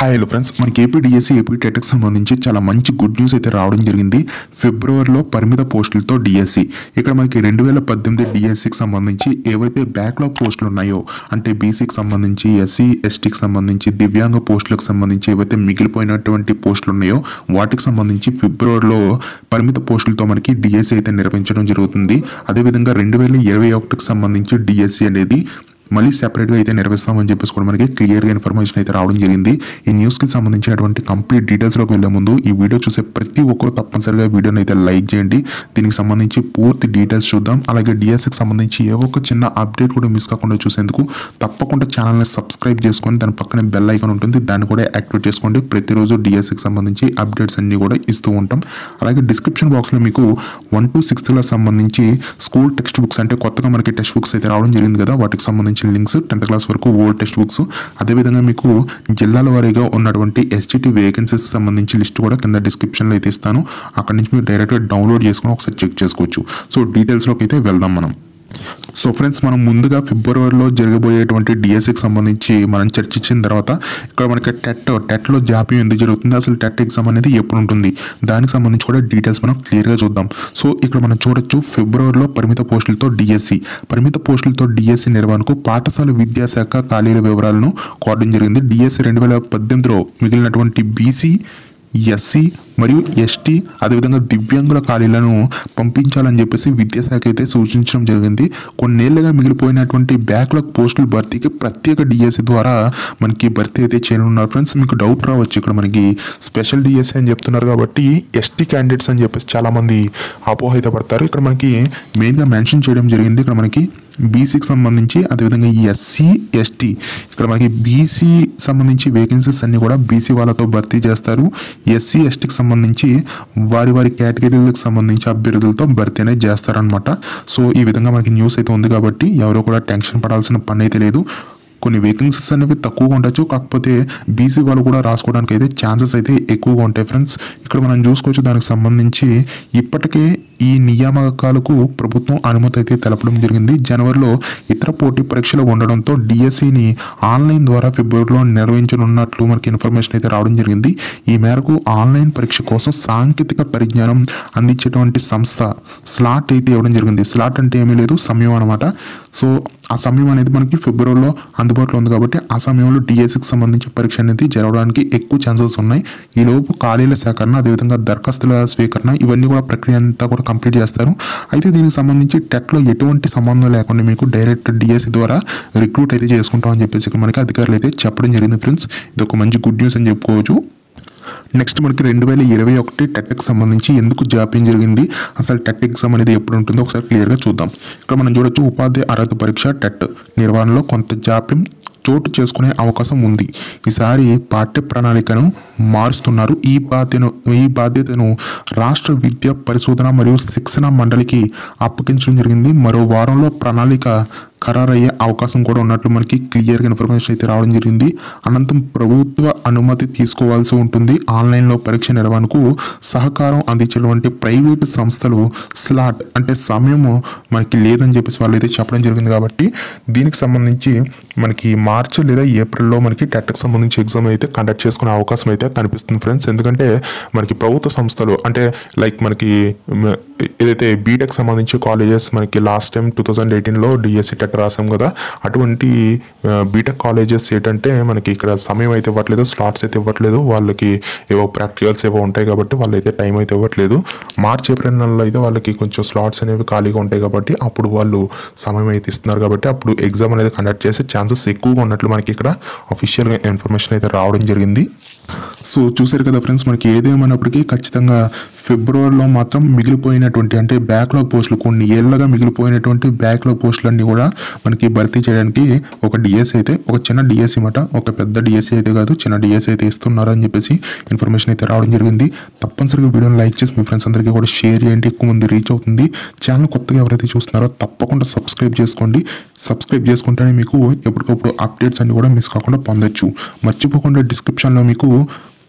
hi hello friends మనకి AP DSC AP టెట్కి సంబంధించి చాలా మంచి గుడ్ న్యూస్ అయితే రావడం జరిగింది ఫిబ్రవరిలో పరిమిత పోస్టులతో డిఎస్సి ఇక్కడ మనకి రెండు వేల పద్దెనిమిది డిఎస్సికి సంబంధించి ఏవైతే బ్యాక్లాగ్ పోస్టులు ఉన్నాయో అంటే బీసీకి సంబంధించి ఎస్సీ ఎస్టీకి సంబంధించి దివ్యాంగ పోస్టులకు సంబంధించి ఏవైతే మిగిలిపోయినటువంటి పోస్టులు ఉన్నాయో వాటికి సంబంధించి ఫిబ్రవరిలో పరిమిత పోస్టులతో మనకి డిఎస్సి అయితే నిర్వహించడం జరుగుతుంది అదేవిధంగా రెండు వేల ఇరవై ఒకటికి సంబంధించి డిఎస్సి అనేది మళ్ళీ సెపరేట్గా అయితే నిర్వహిస్తామని చెప్పేసి కూడా మనకి క్లియర్గా ఇన్ఫర్మేషన్ అయితే రావడం జరిగింది ఈ న్యూస్కి సంబంధించినటువంటి కంప్లీట్ డీటెయిల్స్లోకి వెళ్ళే ముందు ఈ వీడియో చూసే ప్రతి ఒక్కరు తప్పనిసరిగా వీడియోని అయితే లైక్ చేయండి దీనికి సంబంధించి పూర్తి డీటెయిల్స్ చూద్దాం అలాగే డిఎస్సికి సంబంధించి ఏ ఒక్క చిన్న అప్డేట్ కూడా మిస్ కాకుండా చూసేందుకు తప్పకుండా ఛానల్ని సబ్స్క్రైబ్ చేసుకొని దాని పక్కనే బెల్ ఐకాన్ ఉంటుంది దాన్ని కూడా యాక్టివేట్ చేసుకోండి ప్రతిరోజు డిఎస్సికి సంబంధించి అప్డేట్స్ అన్ని కూడా ఇస్తూ ఉంటాం అలాగే డిస్క్రిప్షన్ బాక్స్లో మీకు వన్ టు సిక్స్త్లో సంబంధించి స్కూల్ టెక్స్ట్ బుక్స్ అంటే కొత్తగా మనకి టెక్స్ట్ బుక్స్ అయితే రావడం జరిగింది కదా వాటికి సంబంధించిన లింక్స్ టెన్త్ క్లాస్ వరకు ఓల్డ్ టెక్స్ట్ బుక్స్ అదేవిధంగా మీకు జిల్లాల వారీగా ఉన్నటువంటి ఎస్జిటి వేకెన్సీస్ సంబంధించి లిస్ట్ కూడా కింద డిస్క్రిప్షన్లో అయితే ఇస్తాను అక్కడ నుంచి మీరు డైరెక్ట్గా డౌన్లోడ్ చేసుకుని ఒకసారి చెక్ చేసుకోవచ్చు సో డీటెయిల్స్లోకి అయితే వెళ్దాం మనం సో ఫ్రెండ్స్ మనం ముందుగా ఫిబ్రవరిలో జరగబోయేటువంటి డిఎస్సికి సంబంధించి మనం చర్చించిన తర్వాత ఇక్కడ మనకి టెట్ టెట్లో జాప్యం ఎందుకు జరుగుతుంది అసలు టెట్ ఎగ్జామ్ అనేది ఎప్పుడు ఉంటుంది దానికి సంబంధించి కూడా డీటెయిల్స్ మనం క్లియర్గా చూద్దాం సో ఇక్కడ మనం చూడొచ్చు ఫిబ్రవరిలో పరిమిత పోస్టులతో డిఎస్సి పరిమిత పోస్టులతో డిఎస్సి నిర్వహణకు పాఠశాల విద్యాశాఖ ఖాళీల వివరాలను కోరడం జరిగింది డిఎస్సి రెండు వేల పద్దెనిమిదిలో మిగిలినటువంటి బీసీ ఎస్సీ మరియు ఎస్టీ అదేవిధంగా దివ్యాంగుల ఖాళీలను పంపించాలని చెప్పేసి విద్యాశాఖ అయితే సూచించడం జరిగింది కొన్నేళ్లుగా మిగిలిపోయినటువంటి బ్యాక్లాగ్ పోస్టుల భర్తీకి ప్రత్యేక డిఎస్సి ద్వారా మనకి భర్తీ అయితే చేయనున్నారు ఫ్రెండ్స్ మీకు డౌట్ రావచ్చు ఇక్కడ మనకి స్పెషల్ డిఎస్సి అని చెప్తున్నారు కాబట్టి ఎస్టీ క్యాండిడేట్స్ అని చెప్పేసి చాలామంది అపోహ అయితే పడతారు ఇక్కడ మనకి మెయిన్గా మెన్షన్ చేయడం జరిగింది ఇక్కడ మనకి బీసీకి సంబంధించి అదేవిధంగా ఎస్సీ ఎస్టీ ఇక్కడ మనకి బీసీ సంబంధించి వేకెన్సీస్ అన్ని కూడా బీసీ వాళ్ళతో భర్తీ చేస్తారు ఎస్సీ ఎస్టీకి సంబంధించి వారి వారి కేటగిరీలకు సంబంధించి అభ్యర్థులతో భర్తీ అనేది చేస్తారనమాట సో ఈ విధంగా మనకి న్యూస్ అయితే ఉంది కాబట్టి ఎవరు కూడా టెన్షన్ పడాల్సిన పని అయితే లేదు కొన్ని వేకెన్సీస్ అనేవి తక్కువగా ఉండొచ్చు కాకపోతే బీసీ వాళ్ళు కూడా రాసుకోవడానికి అయితే ఛాన్సెస్ అయితే ఎక్కువగా ఉంటాయి ఫ్రెండ్స్ ఇక్కడ మనం చూసుకోవచ్చు దానికి సంబంధించి ఇప్పటికే ఈ నియామకాలకు ప్రభుత్వం అనుమతి అయితే తెలపడం జరిగింది జనవరిలో ఇతర పోటీ పరీక్షలు ఉండడంతో డిఎస్సిని ఆన్లైన్ ద్వారా ఫిబ్రవరిలో నిర్వహించనున్నట్లు మనకి ఇన్ఫర్మేషన్ అయితే రావడం జరిగింది ఈ మేరకు ఆన్లైన్ పరీక్ష కోసం సాంకేతిక పరిజ్ఞానం అందించేటువంటి సంస్థ స్లాట్ అయితే ఇవ్వడం జరిగింది స్లాట్ అంటే ఏమీ లేదు సమయం అనమాట సో ఆ సమయం అనేది మనకి ఫిబ్రవరిలో అందుబాటులో ఉంది కాబట్టి ఆ సమయంలో డిఎస్సికి సంబంధించి పరీక్ష అనేది జరగడానికి ఎక్కువ ఛాన్సెస్ ఉన్నాయి ఈ లోపు ఖాళీల సేకరణ అదేవిధంగా దరఖాస్తుల స్వీకరణ ఇవన్నీ కూడా ప్రక్రియ అంతా కూడా కంప్లీట్ చేస్తారు అయితే దీనికి సంబంధించి టెట్లో ఎటువంటి సంబంధం లేకుండా మీకు డైరెక్ట్ డిఎస్సి ద్వారా రిక్రూట్ అయితే చేసుకుంటాం అని చెప్పేసి ఇక్కడ మనకి అధికారులు అయితే చెప్పడం జరిగింది ఫ్రెండ్స్ ఇది ఒక మంచి గుడ్ న్యూస్ అని చెప్పుకోవచ్చు నెక్స్ట్ మనకి రెండు వేల ఇరవై ఒకటి టెట్కి సంబంధించి ఎందుకు జాప్యం జరిగింది అసలు టెట్ ఎగ్జామ్ అనేది ఎప్పుడు ఉంటుందో ఒకసారి క్లియర్గా చూద్దాం ఇక్కడ మనం చూడొచ్చు ఉపాధ్యాయ అర్హత పరీక్ష టెట్ నిర్వహణలో కొంత జాప్యం చోటు చేసుకునే అవకాశం ఉంది ఈసారి పాఠ్య ప్రణాళికను మారుస్తున్నారు ఈ బాధ్యతను ఈ బాధ్యతను రాష్ట్ర విద్యా పరిశోధన మరియు శిక్షణ మండలికి అప్పగించడం జరిగింది మరో వారంలో ప్రణాళిక ఖరారయ్యే అవకాశం కూడా ఉన్నట్లు మనకి క్లియర్గా ఇన్ఫర్మేషన్ అయితే రావడం జరిగింది అనంతరం ప్రభుత్వ అనుమతి తీసుకోవాల్సి ఉంటుంది ఆన్లైన్లో పరీక్ష నిర్వహణకు సహకారం అందించేటువంటి ప్రైవేటు సంస్థలు స్లాట్ అంటే సమయము మనకి లేదని చెప్పేసి వాళ్ళు అయితే చెప్పడం జరిగింది కాబట్టి దీనికి సంబంధించి మనకి మార్చి లేదా ఏప్రిల్లో మనకి టెట్కి సంబంధించి ఎగ్జామ్ అయితే కండక్ట్ చేసుకునే అవకాశం అయితే కనిపిస్తుంది ఫ్రెండ్స్ ఎందుకంటే మనకి ప్రభుత్వ సంస్థలు అంటే లైక్ మనకి మ- ఏదైతే బీటెక్ సంబంధించి కాలేజెస్ మనకి లాస్ట్ టైం టూ థౌజండ్ ఎయిటీన్లో డిఎస్సి టెట్ రాసాం కదా అటువంటి బీటెక్ కాలేజెస్ ఏంటంటే మనకి ఇక్కడ సమయం అయితే ఇవ్వట్లేదు స్లాట్స్ అయితే ఇవ్వట్లేదు వాళ్ళకి ఏవో ప్రాక్టికల్స్ ఏవో ఉంటాయి కాబట్టి వాళ్ళు అయితే టైం అయితే ఇవ్వట్లేదు మార్చ్ ఏప్రిల్ నెలలో అయితే వాళ్ళకి కొంచెం స్లాట్స్ అనేవి ఖాళీగా ఉంటాయి కాబట్టి అప్పుడు వాళ్ళు సమయం అయితే ఇస్తున్నారు కాబట్టి అప్పుడు ఎగ్జామ్ అనేది కండక్ట్ చేసే ఛాన్సెస్ ఎక్కువగా ఉన్నట్లు మనకి ఇక్కడ అఫీషియల్గా ఇన్ఫర్మేషన్ అయితే రావడం జరిగింది సో చూసారు కదా ఫ్రెండ్స్ మనకి ఏదేమైనప్పటికీ ఖచ్చితంగా ఫిబ్రవరిలో మాత్రం మిగిలిపోయినటువంటి అంటే బ్యాక్లాగ్ పోస్టులు కొన్ని ఏళ్ళగా మిగిలిపోయినటువంటి బ్యాక్లాగ్ పోస్టులన్నీ కూడా మనకి భర్తీ చేయడానికి ఒక డిఎస్ అయితే ఒక చిన్న డిఎస్సి మాట ఒక పెద్ద డిఎస్సి అయితే కాదు చిన్న డిఎస్సి అయితే ఇస్తున్నారు అని చెప్పేసి ఇన్ఫర్మేషన్ అయితే రావడం జరిగింది తప్పనిసరిగా వీడియోని లైక్ చేసి మీ ఫ్రెండ్స్ అందరికీ కూడా షేర్ చేయండి ఎక్కువ మంది రీచ్ అవుతుంది ఛానల్ కొత్తగా ఎవరైతే చూస్తున్నారో తప్పకుండా సబ్స్క్రైబ్ చేసుకోండి సబ్స్క్రైబ్ చేసుకుంటేనే మీకు ఎప్పటికప్పుడు అప్డేట్స్ అన్ని కూడా మిస్ కాకుండా పొందొచ్చు మర్చిపోకుండా డిస్క్రిప్షన్లో మీకు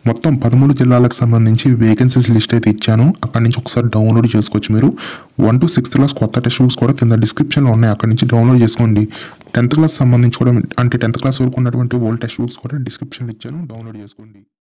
మొత్తం పదమూడు జిల్లాలకు సంబంధించి వేకెన్సీస్ లిస్ట్ అయితే ఇచ్చాను అక్కడి నుంచి ఒకసారి డౌన్లోడ్ చేసుకోవచ్చు మీరు వన్ టు సిక్స్త్ క్లాస్ కొత్త టెక్స్ట్ బుక్స్ కూడా కింద డిస్క్రిప్షన్లో ఉన్నాయి అక్కడి నుంచి డౌన్లోడ్ చేసుకోండి టెన్త్ క్లాస్ సంబంధించి కూడా అంటే టెన్త్ క్లాస్ వరకు ఉన్నటువంటి ఓల్డ్ టెక్స్ట్ బుక్స్ కూడా డిస్క్రిప్షన్లో ఇచ్చాను డౌన్లోడ్ చేసుకోండి